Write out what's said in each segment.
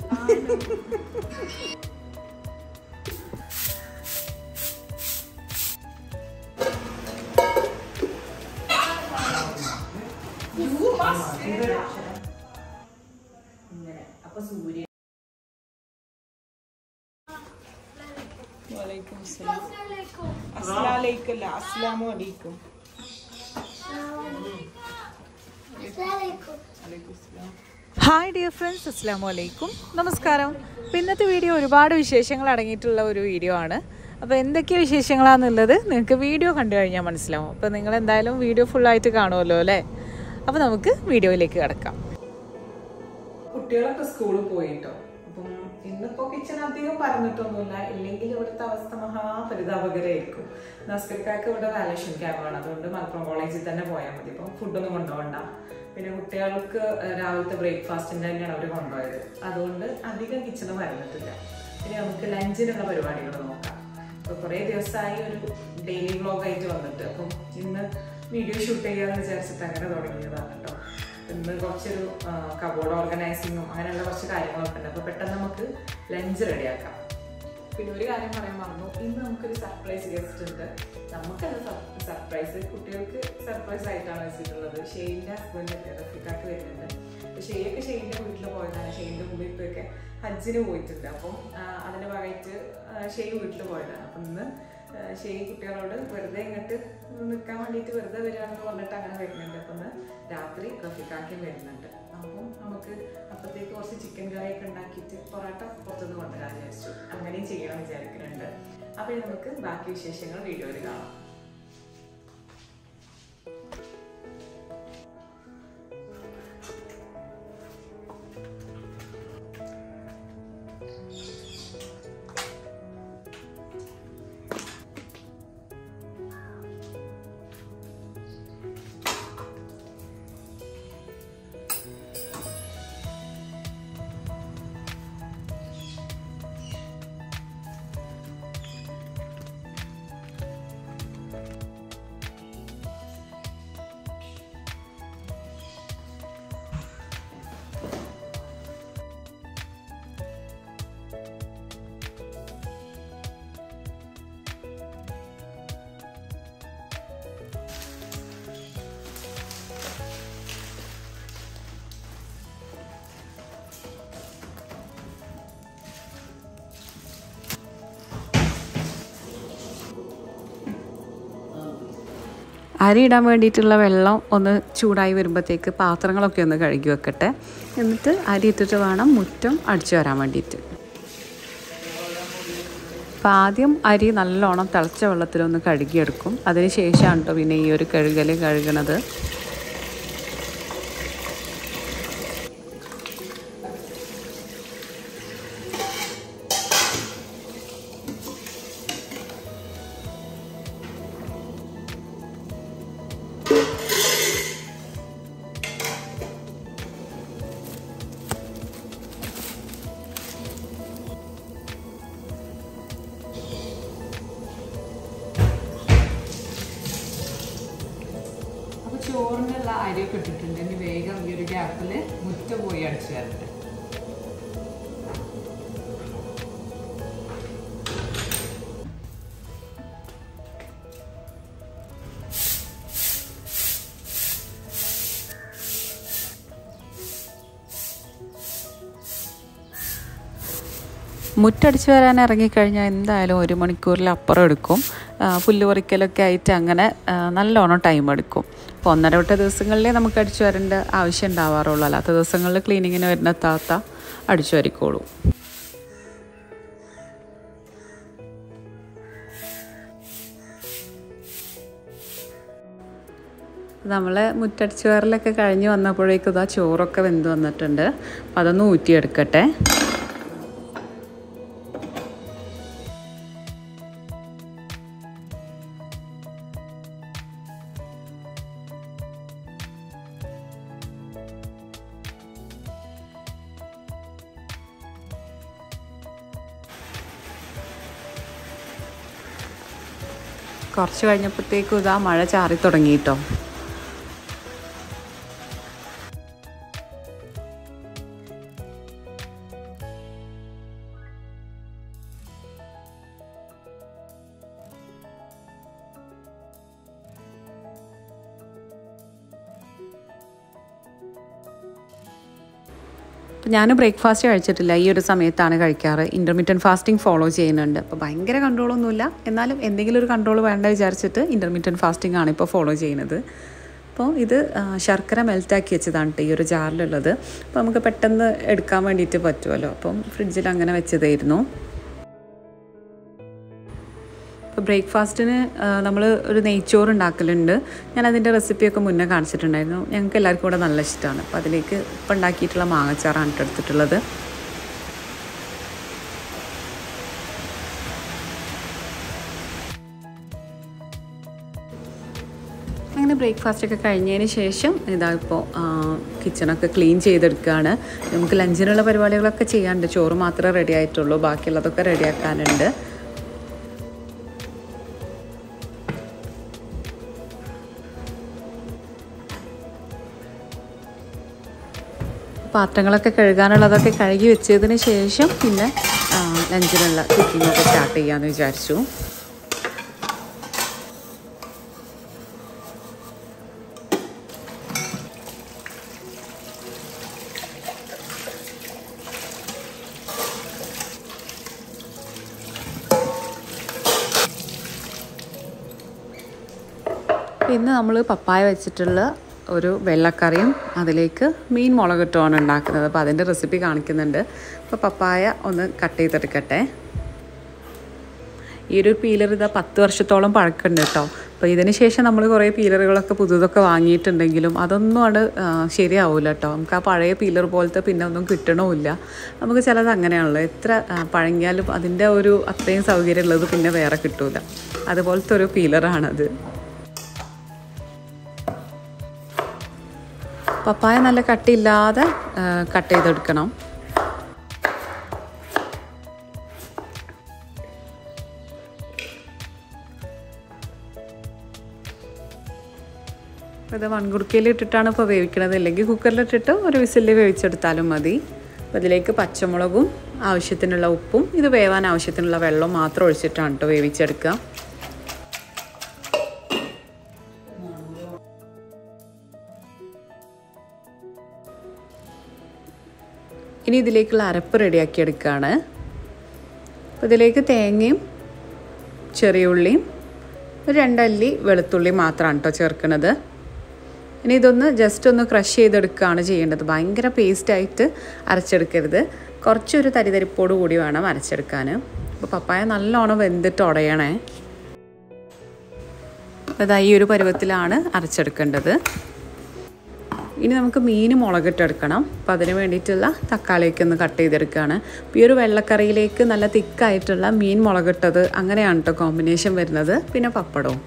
ഇങ്ങനെ അപ്പൊ സൂര്യ വലൈക്കും സലാം അസ്സലാമലൈക്കും അല്ല അസ്സലാമു അലൈക്കും വലൈക്കും സലാം ഹായ് ഡിയർ ഫ്രണ്ട്സ് അസ്സാം വലൈക്കും നമസ്കാരം അപ്പോൾ ഇന്നത്തെ വീഡിയോ ഒരുപാട് വിശേഷങ്ങൾ അടങ്ങിയിട്ടുള്ള ഒരു വീഡിയോ ആണ് അപ്പോൾ എന്തൊക്കെ വിശേഷങ്ങളാണെന്നുള്ളത് നിങ്ങൾക്ക് വീഡിയോ കണ്ടു കഴിഞ്ഞാൽ മനസ്സിലാവും അപ്പോൾ നിങ്ങൾ എന്തായാലും വീഡിയോ ഫുള്ളായിട്ട് കാണുമല്ലോ അല്ലേ അപ്പോൾ നമുക്ക് വീഡിയോയിലേക്ക് കിടക്കാം കുട്ടികളൊക്കെ സ്കൂളിൽ പോയിട്ടോ അപ്പം ഇന്നിപ്പോ കിച്ചൺ അധികം പറഞ്ഞിട്ടൊന്നുമില്ല ഇല്ലെങ്കിൽ ഇവിടുത്തെ അവസ്ഥ മഹാപരിതാപകരമായിരിക്കും നസ്കരിക്കാർക്ക് ഇവിടെ വാലേഷൻ ക്യാമ്പാണ് അതുകൊണ്ട് മലപ്പുറം കോളേജിൽ തന്നെ പോയാൽ മതി ഇപ്പം ഫുഡൊന്നും കൊണ്ടുപോകണ്ട പിന്നെ കുട്ടികൾക്ക് രാവിലത്തെ ബ്രേക്ക്ഫാസ്റ്റിന്റെ തന്നെയാണ് അവർ കൊണ്ടുപോയത് അതുകൊണ്ട് അധികം കിച്ചണ് വരുന്നിട്ടില്ല ഇനി നമുക്ക് ലഞ്ചിനുള്ള പരിപാടികൾ നോക്കാം അപ്പൊ കുറേ ദിവസമായി ഒരു ഡെയിലി വ്ളോഗ് ആയിട്ട് വന്നിട്ട് അപ്പം ഇന്ന് വീഡിയോ ഷൂട്ട് ചെയ്യാന്ന് വിചാരിച്ചിട്ട് അങ്ങനെ തുടങ്ങിയതാണ് കേട്ടോ ഇന്ന് കുറച്ചൊരു കബോർഡ് ഓർഗനൈസിങ്ങും അങ്ങനെയുള്ള കുറച്ച് കാര്യങ്ങളൊക്കെ ഉണ്ട് അപ്പോൾ പെട്ടെന്ന് നമുക്ക് ലഞ്ച് റെഡിയാക്കാം പിന്നെ ഒരു കാര്യം പറയാൻ മറന്നു ഇന്ന് നമുക്കൊരു സർപ്രൈസ് ഗസ്റ്റ് ഉണ്ട് നമുക്കല്ല സർപ്രൈസ് കുട്ടികൾക്ക് സർപ്രൈസ് ആയിട്ടാണ് വെച്ചിട്ടുള്ളത് ഷെയ്ൻ്റെ ഹസ്ബൻഡ് റഫിക്കാക്ക് വരുന്നുണ്ട് അപ്പോൾ ഷെയ്യൊക്കെ ഷെയ്ൻ്റെ വീട്ടിൽ പോയതാണ് ഷെയ്ൻ്റെ മുമ്പിപ്പൊക്കെ ഹജ്ജിന് പോയിട്ടുണ്ട് അപ്പം ആ, അതിന് ഭാഗമായിട്ട് ഷെയ് വീട്ടിൽ പോയതാണ് അപ്പം ഇന്ന് ആ, ഷെയ് കുട്ടികളോട് വെറുതെ ഇങ്ങോട്ട് നിൽക്കാൻ വേണ്ടിയിട്ട് വെറുതെ വരികയാണെന്ന് പറഞ്ഞിട്ട് അങ്ങനെ വരുന്നുണ്ട് അപ്പം ഇന്ന് രാത്രി റഫിക്കാക്കിയും വരുന്നുണ്ട് അപ്പം നമുക്ക് അപ്പത്തേക്ക് കുറച്ച് ചിക്കൻ കറിയൊക്കെ ഉണ്ടാക്കിയിട്ട് പൊറോട്ട പുറത്തുനിന്ന് കൊണ്ടുവരാൻ വിചാരിച്ചു അങ്ങനെയും ചെയ്യണം വിചാരിക്കുന്നുണ്ട് അപ്പോൾ ഇനി നമുക്ക് ബാക്കി വിശേഷങ്ങൾ വീഡിയോയിൽ കാണാം അരി ഇടാൻ വേണ്ടിയിട്ടുള്ള വെള്ളം ഒന്ന് ചൂടായി വരുമ്പോഴത്തേക്ക് പാത്രങ്ങളൊക്കെ ഒന്ന് കഴുകി വെക്കട്ടെ എന്നിട്ട് അരി ഇട്ടിട്ട് വേണം മുറ്റം അടിച്ചു വരാൻ വേണ്ടിയിട്ട് അപ്പോൾ ആദ്യം അരി നല്ലോണം തിളച്ച വെള്ളത്തിലൊന്ന് കഴുകിയെടുക്കും അതിന് ശേഷമാണ് കേട്ടോ പിന്നെ ഈ ഒരു കഴുകൽ കഴുകണത് അപ്പോൾ ചോറിനുള്ള അരിയൊക്കെ ഇട്ടിട്ടുണ്ട് ഇനി വേഗം ഈ ഒരു ഗ്യാപ്പിൽ മുറ്റ പോയി അടിച്ചു തരട്ടെ മുറ്റടിച്ച് വരാൻ ഇറങ്ങിക്കഴിഞ്ഞാൽ എന്തായാലും ഒരു മണിക്കൂറിൽ അപ്പുറം എടുക്കും ആ, പുല്ല് പറിക്കലൊക്കെ ആയിട്ട് അങ്ങനെ ആ, നല്ലോണം ടൈം എടുക്കും അപ്പോൾ ഒന്നര വിട്ട ദിവസങ്ങളിലേ നമുക്ക് അടിച്ചു വരേണ്ട ആവശ്യം ഉണ്ടാവാറുള്ളൂ അല്ലാത്ത ദിവസങ്ങളിൽ ക്ലീനിങ്ങിന് വരുന്ന താത്ത അടിച്ചു വരിക്കോളൂ നമ്മൾ മുറ്റടിച്ചു വരലൊക്കെ കഴിഞ്ഞ് വന്നപ്പോഴേക്കും ഇതാ ചോറൊക്കെ വെന്ത് വന്നിട്ടുണ്ട് അപ്പം അതൊന്ന് ഊറ്റിയെടുക്കട്ടെ കുറച്ച് കഴിഞ്ഞപ്പോഴത്തേക്കും ഇതാ മഴ ചാറി തുടങ്ങി കേട്ടോ ഞാൻ ബ്രേക്ക്ഫാസ്റ്റ് കഴിച്ചിട്ടില്ല ഈ ഒരു സമയത്താണ് കഴിക്കാറ് ഇൻ്റർമീഡിയറ്റ് ഫാസ്റ്റിംഗ് ഫോളോ ചെയ്യുന്നുണ്ട് അപ്പോൾ ഭയങ്കര കൺട്രോളൊന്നുമില്ല എന്നാലും എന്തെങ്കിലും ഒരു കൺട്രോൾ വേണ്ട വിചാരിച്ചിട്ട് ഇൻ്റർമീഡിയറ്റ് ഫാസ്റ്റിംഗ് ആണ് ഇപ്പോൾ ഫോളോ ചെയ്യുന്നത് അപ്പോൾ ഇത് ആ, ശർക്കര മെൽറ്റാക്കി വെച്ചതാണ് കേട്ടോ ഈ ഒരു ജാറിലുള്ളത് അപ്പോൾ നമുക്ക് പെട്ടെന്ന് എടുക്കാൻ വേണ്ടിയിട്ട് പറ്റുമല്ലോ അപ്പം ഫ്രിഡ്ജിൽ അങ്ങനെ വെച്ചതായിരുന്നു ഇപ്പോൾ ബ്രേക്ക്ഫാസ്റ്റിന് നമ്മൾ ഒരു നെയ്ച്ചോറ് ഉണ്ടാക്കലുണ്ട് ഞാൻ അതിൻ്റെ റെസിപ്പിയൊക്കെ മുന്നേ കാണിച്ചിട്ടുണ്ടായിരുന്നു ഞങ്ങൾക്ക് എല്ലാവർക്കും കൂടെ നല്ല ഇഷ്ടമാണ് അപ്പോൾ അതിലേക്ക് ഇപ്പം ഉണ്ടാക്കിയിട്ടുള്ള മാങ്ങച്ചാറാണ് കേട്ടോ എടുത്തിട്ടുള്ളത് അങ്ങനെ ബ്രേക്ക്ഫാസ്റ്റ് ഒക്കെ കഴിഞ്ഞതിന് ശേഷം ഇതാ ഇപ്പോൾ കിച്ചണൊക്കെ ക്ലീൻ ചെയ്തെടുക്കുകയാണ് നമുക്ക് ലഞ്ചിനുള്ള പരിപാടികളൊക്കെ ചെയ്യാനുണ്ട് ചോറ് മാത്രമേ റെഡി ആയിട്ടുള്ളൂ ബാക്കിയുള്ളതൊക്കെ റെഡിയാക്കാനുണ്ട് പാത്രങ്ങളൊക്കെ കഴുകാനുള്ളതൊക്കെ കഴുകി വെച്ചതിന് ശേഷം പിന്നെ ആ, ലഞ്ചിനുള്ള കുക്കിങ്ങൊക്കെ സ്റ്റാർട്ട് ചെയ്യാമെന്ന് വിചാരിച്ചു പിന്നെ നമ്മൾ പപ്പായ വെച്ചിട്ടുള്ള ഒരു വെള്ളക്കറിയും അതിലേക്ക് മീൻ മുളകിട്ടുമാണ് ഉണ്ടാക്കുന്നത് അപ്പോൾ അതിൻ്റെ റെസിപ്പി കാണിക്കുന്നുണ്ട് അപ്പോൾ പപ്പായ ഒന്ന് കട്ട് ചെയ്തെടുക്കട്ടെ ഈ ഒരു പീലർ ഇതാ പത്ത് വർഷത്തോളം പഴക്കമുണ്ട് കേട്ടോ അപ്പോൾ ഇതിന് ശേഷം നമ്മൾ കുറേ പീലറുകളൊക്കെ പുതുതൊക്കെ വാങ്ങിയിട്ടുണ്ടെങ്കിലും അതൊന്നും അവിടെ ആ, ശരിയാവില്ല കേട്ടോ നമുക്ക് ആ പഴയ പീലർ പോലത്തെ പിന്നെ ഒന്നും കിട്ടണമില്ല നമുക്ക് ചിലത് അങ്ങനെയാണല്ലോ എത്ര ആ, പഴങ്ങിയാലും അതിൻ്റെ ഒരു അത്രയും സൗകര്യം ഉള്ളത് പിന്നെ വേറെ കിട്ടൂല അതുപോലത്തെ ഒരു പീലറാണത് പപ്പായ നല്ല കട്ടിയില്ലാതെ ആ, കട്ട് ചെയ്തെടുക്കണം ഇത് മൺകുടുക്കയിൽ ഇട്ടിട്ടാണ് ഇപ്പോൾ വേവിക്കണത് അല്ലെങ്കിൽ കുക്കറിലിട്ടിട്ട് ഒരു വിസിലിൽ വേവിച്ചെടുത്താലും മതി അപ്പോൾ ഇതിലേക്ക് പച്ചമുളകും ആവശ്യത്തിനുള്ള ഉപ്പും ഇത് വേവാൻ ആവശ്യത്തിനുള്ള വെള്ളവും മാത്രം ഒഴിച്ചിട്ടാണ് കേട്ടോ വേവിച്ചെടുക്കുക ഇനി ഇതിലേക്കുള്ള അരപ്പ് റെഡിയാക്കി എടുക്കുകയാണ് അപ്പോൾ ഇതിലേക്ക് തേങ്ങയും ചെറിയ ഉള്ളിയും ഒരു രണ്ടല്ലി വെളുത്തുള്ളി മാത്രമാണ് കേട്ടോ ചേർക്കുന്നത് ഇനി ഇതൊന്ന് ജസ്റ്റ് ഒന്ന് ക്രഷ് ചെയ്തെടുക്കുകയാണ് ചെയ്യേണ്ടത് ഭയങ്കര പേസ്റ്റായിട്ട് അരച്ചെടുക്കരുത് കുറച്ചൊരു തരിതരിപ്പോട് കൂടി വേണം അരച്ചെടുക്കാൻ അപ്പോൾ പപ്പായ നല്ലോണം വെന്തിട്ട് ഉടയണേ അതാ ഈ ഒരു പരുവത്തിലാണ് അരച്ചെടുക്കേണ്ടത് ഇനി നമുക്ക് മീൻ മുളകിട്ടെടുക്കണം അപ്പോൾ അതിന് വേണ്ടിയിട്ടുള്ള തക്കാളിയൊക്കെ ഒന്ന് കട്ട് ചെയ്തെടുക്കുകയാണ് അപ്പോൾ ഈ ഒരു വെള്ളക്കറിയിലേക്ക് നല്ല തിക്കായിട്ടുള്ള മീൻ മുളകിട്ടത് അങ്ങനെയാണ് കേട്ടോ കോമ്പിനേഷൻ വരുന്നത് പിന്നെ പപ്പടവും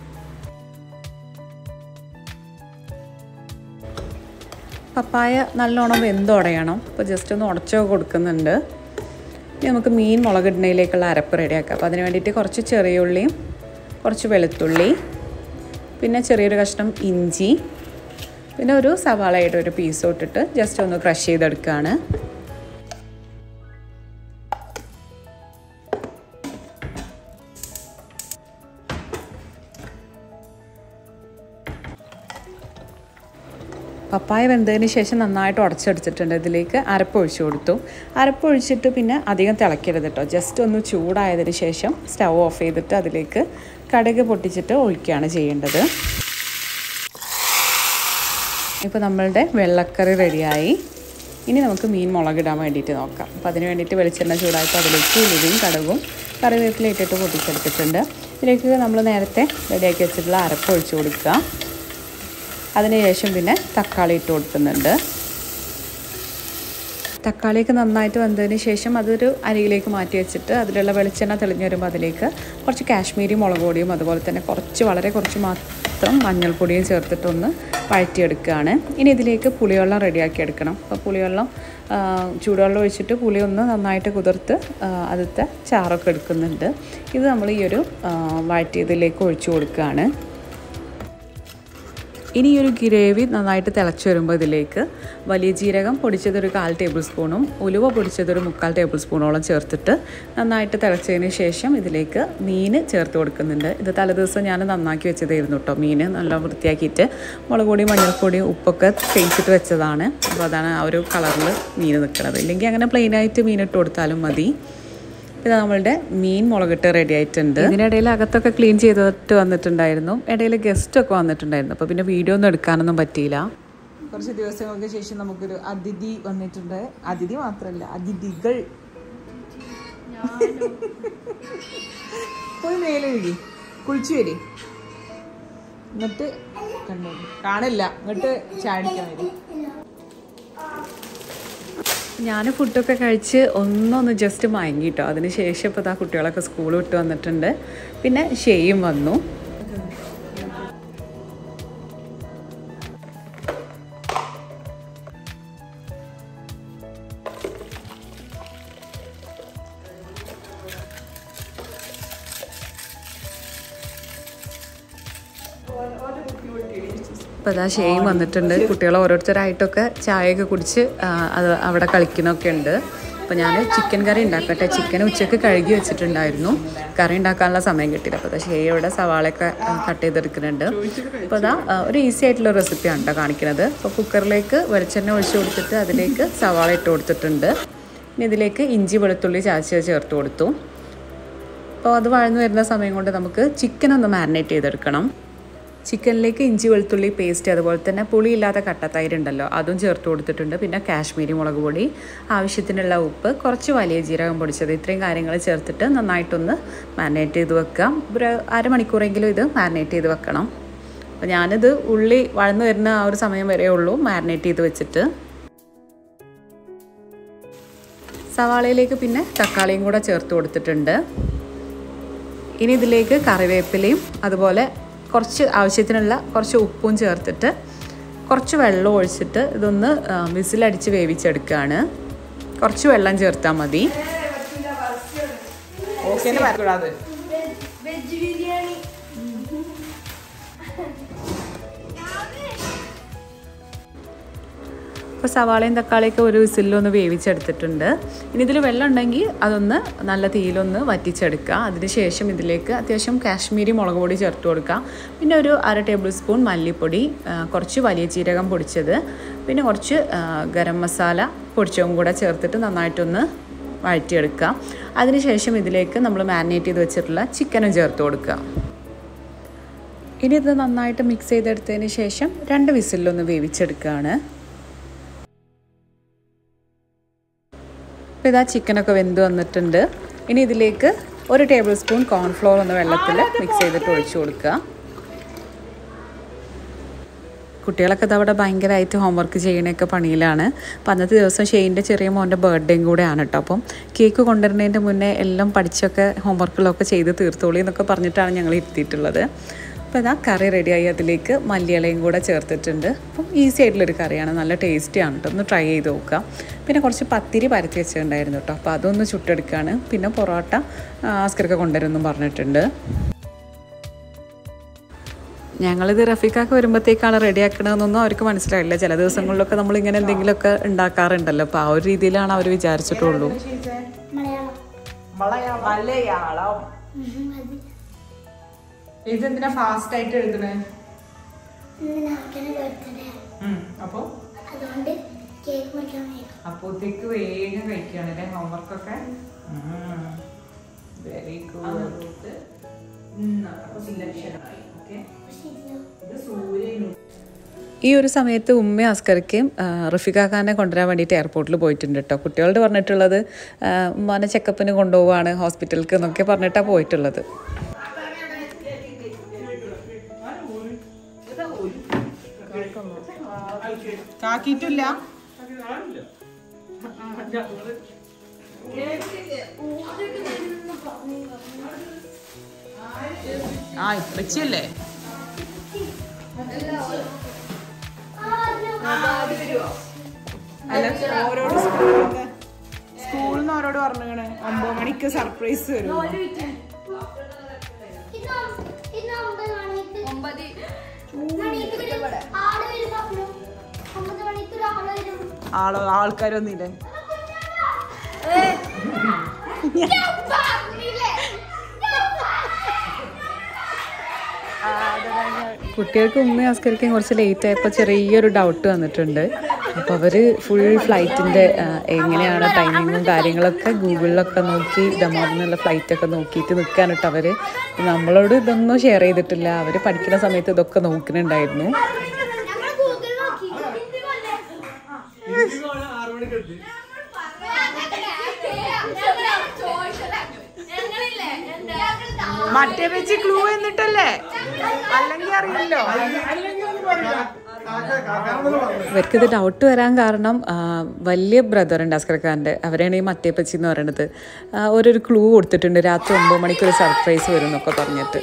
പപ്പായ നല്ലോണം വെന്തുടയണം അപ്പോൾ ജസ്റ്റ് ഒന്ന് ഉടച്ചോ കൊടുക്കുന്നുണ്ട് ഇനി നമുക്ക് മീൻ മുളകിടുന്നതിലേക്കുള്ള അരപ്പ് റെഡിയാക്കാം അപ്പോൾ അതിന് വേണ്ടിയിട്ട് കുറച്ച് ചെറിയ ഉള്ളിയും കുറച്ച് വെളുത്തുള്ളി പിന്നെ ചെറിയൊരു കഷ്ണം ഇഞ്ചി പിന്നെ ഒരു സവാളയുടെ ഒരു പീസ് ഇട്ടിട്ട് ജസ്റ്റ് ഒന്ന് ക്രഷ് ചെയ്തെടുക്കുകയാണ് പപ്പായ വെന്തതിന് ശേഷം നന്നായിട്ട് ഉടച്ചെടുത്തിട്ടുണ്ട് ഇതിലേക്ക് അരപ്പ് ഒഴിച്ചു കൊടുത്തു അരപ്പ് ഒഴിച്ചിട്ട് പിന്നെ അധികം തിളയ്ക്കരുത് കേട്ടോ ജസ്റ്റ് ഒന്ന് ചൂടായതിന് ശേഷം സ്റ്റൗ ഓഫ് ചെയ്തിട്ട് അതിലേക്ക് കടുക് പൊട്ടിച്ചിട്ട് ഒഴിക്കുകയാണ് ചെയ്യേണ്ടത് ഇപ്പോൾ നമ്മളുടെ വെള്ളക്കറി റെഡിയായി ഇനി നമുക്ക് മീൻ മുളകിടാൻ വേണ്ടിയിട്ട് നോക്കാം അപ്പോൾ അതിന് വേണ്ടിയിട്ട് വെളിച്ചെണ്ണ ചൂടായപ്പോൾ അതിലേക്ക് ഉലുവയും കടുകും കറിവേപ്പില ഇട്ടിട്ട് പൊട്ടിച്ചെടുത്തിട്ടുണ്ട് ഇതിലേക്ക് നമ്മൾ നേരത്തെ റെഡിയാക്കി വെച്ചിട്ടുള്ള അരപ്പ് ഒഴിച്ചു കൊടുക്കുക അതിനുശേഷം പിന്നെ തക്കാളി ഇട്ട് കൊടുക്കുന്നുണ്ട് തക്കാളിയൊക്കെ നന്നായിട്ട് വന്നതിന് ശേഷം അതൊരു അരിയിലേക്ക് മാറ്റി വെച്ചിട്ട് അതിലുള്ള വെളിച്ചെണ്ണ തെളിഞ്ഞു വരുമ്പോൾ അതിലേക്ക് കുറച്ച് കാശ്മീരി മുളക് പൊടിയും അതുപോലെ തന്നെ കുറച്ച് വളരെ കുറച്ച് മാത്രം മഞ്ഞൾപ്പൊടിയും ചേർത്തിട്ടൊന്ന് വഴറ്റിയെടുക്കുകയാണ് ഇനി ഇതിലേക്ക് പുളിവെള്ളം റെഡിയാക്കി എടുക്കണം അപ്പോൾ പുളിവെള്ളം ആ, ചൂടുവെള്ളം ഒഴിച്ചിട്ട് പുളി ഒന്ന് നന്നായിട്ട് കുതിർത്ത് ആ, അതിലത്തെ ചാറൊക്കെ എടുക്കുന്നുണ്ട് ഇത് നമ്മൾ ഈ ഒരു ആ, വഴറ്റിയതിലേക്ക് ഒഴിച്ചു കൊടുക്കുകയാണ് ഇനി ഈ ഒരു ഗ്രേവി നന്നായിട്ട് തിളച്ച് വരുമ്പോൾ ഇതിലേക്ക് വലിയ ജീരകം പൊടിച്ചതൊരു കാൽ ടേബിൾ സ്പൂണും ഉലുവ പൊടിച്ചതൊരു മുക്കാൽ ടേബിൾ സ്പൂണോളം ചേർത്തിട്ട് നന്നായിട്ട് തിളച്ചതിന് ശേഷം ഇതിലേക്ക് മീൻ ചേർത്ത് കൊടുക്കുന്നുണ്ട് ഇത് തലേദിവസം ഞാൻ നന്നാക്കി വെച്ചതായിരുന്നു കേട്ടോ മീൻ നല്ല വൃത്തിയാക്കിയിട്ട് മുളക് പൊടി മഞ്ഞൾപ്പൊടി ഉപ്പൊക്കെ തേച്ചിട്ട് വെച്ചതാണ് അപ്പോൾ അതാണ് ആ ഒരു കളറിൽ മീൻ നിൽക്കുന്നത് ഇല്ലെങ്കിൽ അങ്ങനെ പ്ലെയിനായിട്ട് മീൻ ഇട്ട് കൊടുത്താലും മതി ഇത് നമ്മളുടെ മീൻ മുളകിട്ട് റെഡി ആയിട്ടുണ്ട് ഇതിനിടയിൽ അകത്തൊക്കെ ക്ലീൻ ചെയ്തിട്ട് വന്നിട്ടുണ്ടായിരുന്നു ഇടയിൽ ഗസ്റ്റ് ഒക്കെ വന്നിട്ടുണ്ടായിരുന്നു അപ്പോൾ പിന്നെ വീഡിയോ ഒന്നും എടുക്കാനൊന്നും പറ്റിയില്ല കുറച്ച് ദിവസങ്ങൾക്ക് ശേഷം നമുക്കൊരു അതിഥി വന്നിട്ടുണ്ട് അതിഥി മാത്രമല്ല അതിഥികൾ പോയി മേലെഴുകി കുളിച്ചു വരി എന്നിട്ട് കണ്ടു കാണില്ല എന്നിട്ട് ചാടിക്കാൻ വരും ഞാൻ ഫുഡൊക്കെ കഴിച്ച് ഒന്നൊന്ന് ജസ്റ്റ് മയങ്ങിട്ടോ അതിന് ശേഷം ഇപ്പോൾ ആ കുട്ടികളൊക്കെ സ്കൂൾ വിട്ട് വന്നിട്ടുണ്ട് പിന്നെ ഷെയും വന്നു ഇപ്പോൾ അതാ ഷെയും വന്നിട്ടുണ്ട് കുട്ടികൾ ഓരോരുത്തരായിട്ടൊക്കെ ചായയൊക്കെ കുടിച്ച് ആ, അത് അവിടെ കളിക്കുന്നൊക്കെ ഉണ്ട് അപ്പോൾ ഞാൻ ചിക്കൻ കറി ഉണ്ടാക്കട്ടെ ചിക്കൻ ഉച്ചയ്ക്ക് കഴുകി വെച്ചിട്ടുണ്ടായിരുന്നു കറി ഉണ്ടാക്കാനുള്ള സമയം കിട്ടിയില്ല അപ്പോൾ അതാ ഷെയ് ഇവിടെ സവാളയൊക്കെ കട്ട് ചെയ്തെടുക്കുന്നുണ്ട് അപ്പോൾ അതാ ആ, ഒരു ഈസി ആയിട്ടുള്ള റെസിപ്പിയാണ് കേട്ടോ കാണിക്കുന്നത് അപ്പോൾ കുക്കറിലേക്ക് വെളിച്ചെണ്ണ ഒഴിച്ച് കൊടുത്തിട്ട് അതിലേക്ക് സവാള ഇട്ട് കൊടുത്തിട്ടുണ്ട് ഇനി ഇതിലേക്ക് ഇഞ്ചി വെളുത്തുള്ളി ചാച്ചത് ചേർത്ത് കൊടുത്തു അപ്പോൾ അത് വഴന്നു വരുന്ന സമയം കൊണ്ട് നമുക്ക് ചിക്കൻ ഒന്ന് മാരിനേറ്റ് ചെയ്തെടുക്കണം ചിക്കനിലേക്ക് ഇഞ്ചി വെളുത്തുള്ളി പേസ്റ്റ് അതുപോലെ തന്നെ പുളിയില്ലാത്ത കട്ടത്തൈര് ഉണ്ടല്ലോ അതും ചേർത്ത് കൊടുത്തിട്ടുണ്ട് പിന്നെ കാശ്മീരി മുളക് പൊടി ആവശ്യത്തിനുള്ള ഉപ്പ് കുറച്ച് വലിയ ജീരകം പൊടിച്ചത് ഇത്രയും കാര്യങ്ങൾ ചേർത്തിട്ട് നന്നായിട്ടൊന്ന് മാരിനേറ്റ് ചെയ്ത് വെക്കാം ഒരു അരമണിക്കൂറെങ്കിലും ഇത് മാരിനേറ്റ് ചെയ്ത് വെക്കണം അപ്പോൾ ഞാനിത് ഉള്ളി വഴന്നു വരുന്ന ആ ഒരു സമയം വരെ ഉള്ളൂ മാരിനേറ്റ് ചെയ്ത് വെച്ചിട്ട് സവാളയിലേക്ക് പിന്നെ തക്കാളിയും കൂടെ ചേർത്ത് കൊടുത്തിട്ടുണ്ട് ഇനി ഇതിലേക്ക് കറിവേപ്പിലയും അതുപോലെ കുറച്ച് ആവശ്യത്തിനുള്ള കുറച്ച് ഉപ്പും ചേർത്തിട്ട് കുറച്ച് വെള്ളം ഒഴിച്ചിട്ട് ഇതൊന്ന് ആ, വിസിലടിച്ച് വേവിച്ചെടുക്കുകയാണ് കുറച്ച് വെള്ളം ചേർത്താൽ മതി ഓക്കെ വരக்கூடாது വെജ് ബിരിയാണി ഇപ്പോൾ സവാളയും തക്കാളിയൊക്കെ ഒരു വിസിലൊന്ന് വേവിച്ചെടുത്തിട്ടുണ്ട് ഇനി ഇതിൽ വെള്ളം ഉണ്ടെങ്കിൽ അതൊന്ന് നല്ല തീയിലൊന്ന് വറ്റിച്ചെടുക്കുക അതിനുശേഷം ഇതിലേക്ക് അത്യാവശ്യം കാശ്മീരി മുളക് പൊടി ചേർത്ത് കൊടുക്കുക പിന്നെ ഒരു അര ടേബിൾ സ്പൂൺ മല്ലിപ്പൊടി ആ, കുറച്ച് വലിയ ജീരകം പൊടിച്ചത് പിന്നെ കുറച്ച് ആ, ഗരം മസാല പൊടിച്ചതും കൂടെ ചേർത്തിട്ട് നന്നായിട്ടൊന്ന് വഴറ്റിയെടുക്കുക അതിനുശേഷം ഇതിലേക്ക് നമ്മൾ മാരിനേറ്റ് ചെയ്ത് വെച്ചിട്ടുള്ള ചിക്കനും ചേർത്ത് കൊടുക്കുക ഇനി ഇത് നന്നായിട്ട് മിക്സ് ചെയ്തെടുത്തതിന് ശേഷം രണ്ട് വിസിലൊന്ന് വേവിച്ചെടുക്കുകയാണ് അപ്പോൾ ഇതാ ചിക്കനൊക്കെ വെന്ത് വന്നിട്ടുണ്ട് ഇനി ഇതിലേക്ക് ഒരു ടേബിൾ സ്പൂൺ കോൺഫ്ലോർ ഒന്ന് വെള്ളത്തിൽ മിക്സ് ചെയ്തിട്ട് ഒഴിച്ചു കൊടുക്കുക കുട്ടികളൊക്കെ ഇത് അവിടെ ഭയങ്കരമായിട്ട് ഹോംവർക്ക് ചെയ്യണയൊക്കെ പണിയിലാണ് അപ്പം അന്നത്തെ ദിവസം ഷെയിൻ്റെ ചെറിയ മോൻ്റെ ബർത്ത്ഡേയും കൂടെയാണ് കേട്ടോ അപ്പം കേക്ക് കൊണ്ടുവരുന്നതിൻ്റെ മുന്നേ എല്ലാം പഠിച്ചൊക്കെ ഹോംവർക്കുകളൊക്കെ ചെയ്ത് തീർത്തോളി എന്നൊക്കെ പറഞ്ഞിട്ടാണ് ഞങ്ങൾ ഇരുത്തിയിട്ടുള്ളത് അപ്പോൾ ഇതാ കറി റെഡിയായി അതിലേക്ക് മല്ലിയിലയും കൂടെ ചേർത്തിട്ടുണ്ട് അപ്പം ഈസി ആയിട്ടുള്ളൊരു കറിയാണ് നല്ല ടേസ്റ്റിയാണ് കേട്ടോ ഒന്ന് ട്രൈ ചെയ്ത് നോക്കുക പിന്നെ കുറച്ച് പത്തിരി പരത്തി വെച്ചിട്ടുണ്ടായിരുന്നു കേട്ടോ അപ്പോൾ അതൊന്ന് ചുട്ടെടുക്കുകയാണ് പിന്നെ പൊറോട്ട ആസ്കർക്ക് കൊണ്ടുവരുമെന്നും പറഞ്ഞിട്ടുണ്ട് ഞങ്ങളിത് റഫീഖാക്ക് വരുമ്പോഴത്തേക്കാണ് റെഡിയാക്കണമെന്നൊന്നും അവർക്ക് മനസ്സിലായില്ല ചില ദിവസങ്ങളിലൊക്കെ നമ്മൾ ഇങ്ങനെ എന്തെങ്കിലുമൊക്കെ ഉണ്ടാക്കാറുണ്ടല്ലോ അപ്പോൾ ആ ഒരു രീതിയിലാണ് അവർ വിചാരിച്ചിട്ടുള്ളൂ മലയാളം മലയാളം ഉം, മതി. ഇതെന്തിനാ ഫാസ്റ്റ് ആയിട്ട് എഴുതണേ ഇന്ന് നാട്ടിന് ബർത്ത്ഡേ അപ്പൊ അതുകൊണ്ട് കേക്ക് മുറിക്കാൻ വേണം അപ്പോഴത്തേക്ക് വേഗം കഴിക്കുകയാണല്ലേ ഹോംവർക്ക് ഒക്കെ വെരി ഗുഡ് പക്ഷേ ഇതിലോ ഇത് സൂര്യൻ ഈ ഒരു സമയത്ത് ഉമ്മ അസ്കറിക്കും റഫീഖാഖാനെ കൊണ്ടുവരാൻ വേണ്ടിയിട്ട് എയർപോർട്ടിൽ പോയിട്ടുണ്ട് കേട്ടോ കുട്ടികളോട് പറഞ്ഞിട്ടുള്ളത് ആ, ഉമ്മാനെ ചെക്കപ്പിന് കൊണ്ടുപോവാണ് ഹോസ്പിറ്റലിലേക്ക് എന്നൊക്കെ പറഞ്ഞിട്ടാണ് പോയിട്ടുള്ളത് കാക്കിയിട്ടില്ല ആ ഇപ്പച്ചല്ലേ അല്ല ഓരോട് സ്കൂളിൽ സ്കൂളിൽ നിന്ന് ഓരോട് പറഞ്ഞേ ഒമ്പത് മണിക്ക് സർപ്രൈസ് വരും ഇന്ന് ഒമ്പത് മണിക്ക് ആള് വരും അപ്പോഴും ഒമ്പത് മണിക്ക് ഒരു ആള് വരും ആളോ ആൾക്കാരൊന്നുമില്ലേ കുട്ടികൾക്ക് ഉമ്മ ആസ്കരിക്കാൻ കുറച്ച് ലേറ്റ് ആയപ്പോൾ ചെറിയൊരു ഡൗട്ട് വന്നിട്ടുണ്ട് അപ്പോൾ അവർ ഫുൾ ഫ്ലൈറ്റിൻ്റെ എങ്ങനെയാണ് ടൈമിങ്ങും കാര്യങ്ങളൊക്കെ ഗൂഗിളിലൊക്കെ നോക്കി ദമാമിനുള്ള ഫ്ലൈറ്റൊക്കെ നോക്കിയിട്ട് നിൽക്കാൻ കേട്ടോ അവർ നമ്മളോട് ഇതൊന്നും ഷെയർ ചെയ്തിട്ടില്ല അവർ പഠിക്കുന്ന സമയത്ത് ഇതൊക്കെ നോക്കുന്നുണ്ടായിരുന്നു ഞങ്ങൾ ഗൂഗിൾ നോക്കി മറ്റേ വെച്ച് ക്ലൂ എന്നിട്ടല്ലേ അല്ലെങ്കിൽ അറിയില്ലോ ഇവർക്കിത് ഡൗട്ട് വരാൻ കാരണം ആ, വലിയ ബ്രദർ ഉണ്ട് അസ്കർഖാൻ്റെ അവരെയാണ് ഈ മറ്റേ പച്ചി എന്ന് പറയുന്നത് ആ, ഓരോരു ക്ലൂ കൊടുത്തിട്ടുണ്ട് രാത്രി ഒമ്പത് മണിക്ക് ഒരു സർപ്രൈസ് വരും എന്നൊക്കെ പറഞ്ഞിട്ട്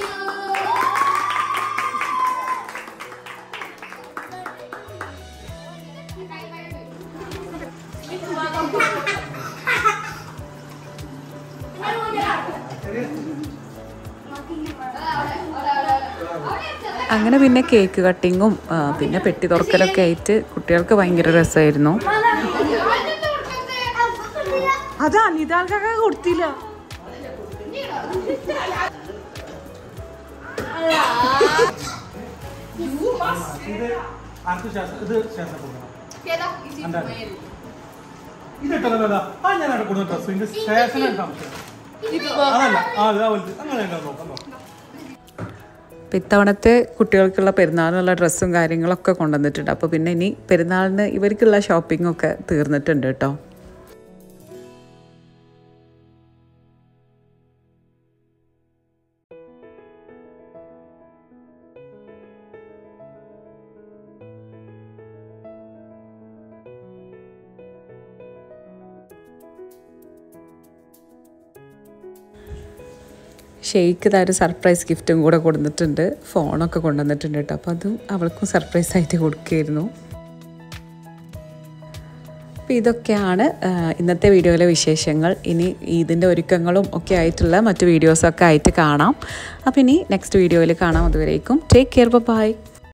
അങ്ങനെ പിന്നെ കേക്ക് കട്ടിങ്ങും ആ, പിന്നെ പെട്ടി തുറക്കലൊക്കെ ആയിട്ട് കുട്ടികൾക്ക് ഭയങ്കര രസമായിരുന്നു അത് അനിതാൾക്കൊക്കെ കൊടുത്തില്ല ഇത് ആർക്ക് ശാസ്ത്ര ഇത് ശാസ്ത്ര കൊടുക്കണം എന്താണ്? ഇത് ഇട്ടതല്ല ആ ഞാൻ അവിടെ കൊടുത്ത ഡ്രസ് ഇതിന്റെ സ്റ്റേഷൻ അതല്ല ആ അത് ആ വലുത് അങ്ങനെ ഉണ്ടാവും നോക്കാം നോക്കാം അപ്പം ഇത്തവണത്തെ കുട്ടികൾക്കുള്ള പെരുന്നാളിനുള്ള ഡ്രസ്സും കാര്യങ്ങളൊക്കെ കൊണ്ടുവന്നിട്ടുണ്ട് അപ്പോൾ പിന്നെ ഇനി പെരുന്നാളിന് ഇവർക്കുള്ള ഷോപ്പിംഗ് ഒക്കെ തീർന്നിട്ടുണ്ട് കേട്ടോ ഷെയ്ക്ക് ഇതാ ഒരു സർപ്രൈസ് ഗിഫ്റ്റും കൂടെ കൊടുത്തിട്ടുണ്ട് ഫോണൊക്കെ കൊണ്ടുവന്നിട്ടുണ്ട് കേട്ടോ അപ്പോൾ അതും അവൾക്കും സർപ്രൈസ് ആയിട്ട് കൊടുക്കുകയായിരുന്നു അപ്പോൾ ഇതൊക്കെയാണ് ആ, ഇന്നത്തെ വീഡിയോയിലെ വിശേഷങ്ങൾ ഇനി ഇതിൻ്റെ ഒരുക്കങ്ങളും ഒക്കെ ആയിട്ടുള്ള മറ്റു വീഡിയോസൊക്കെ ആയിട്ട് കാണാം അപ്പോൾ ഇനി നെക്സ്റ്റ് വീഡിയോയിൽ കാണാം അതുവരേക്കും ടേക്ക് കെയർ ബൈ